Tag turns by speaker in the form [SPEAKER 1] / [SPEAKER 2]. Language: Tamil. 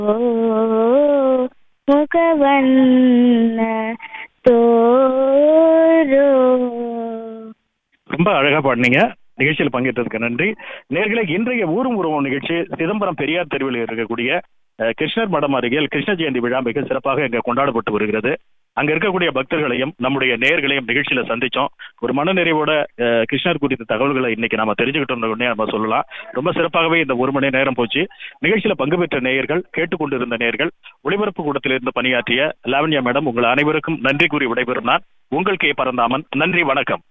[SPEAKER 1] முகவண்ண தோரோ
[SPEAKER 2] ரொம்ப அழகா பாடினீங்க நிகழ்ச்சியில் பங்கேற்றதுக்கு நன்றி நேர்களை இன்றைய ஊரும் உருவம் நிகழ்ச்சி சிதம்பரம் பெரியார் தெருவில் இருக்கக்கூடிய அஹ், கிருஷ்ணர் மடம் அருகில் கிருஷ்ண ஜெயந்தி விழா மிக சிறப்பாக இங்க கொண்டாடப்பட்டு வருகிறது அங்க இருக்கக்கூடிய பக்தர்களையும் நம்முடைய நேயர்களையும் நிகழ்ச்சியில சந்திச்சோம் ஒரு மனநிறைவோட அஹ், கிருஷ்ணர் குறித்த தகவல்களை இன்னைக்கு நாம தெரிஞ்சுக்கிட்டோம்னு நம்ம சொல்லலாம் ரொம்ப சிறப்பாகவே இந்த ஒரு மணி நேரம் போச்சு நிகழ்ச்சியில பங்கு பெற்ற நேயர்கள் கேட்டுக்கொண்டிருந்த நேயர்கள் ஒளிபரப்பு கூடத்திலிருந்து பணியாற்றிய லாவண்யா மேடம் உங்கள் அனைவருக்கும் நன்றி கூறி விடைபெறும் நான் உங்கள் கே பரந்தாமன் நன்றி வணக்கம்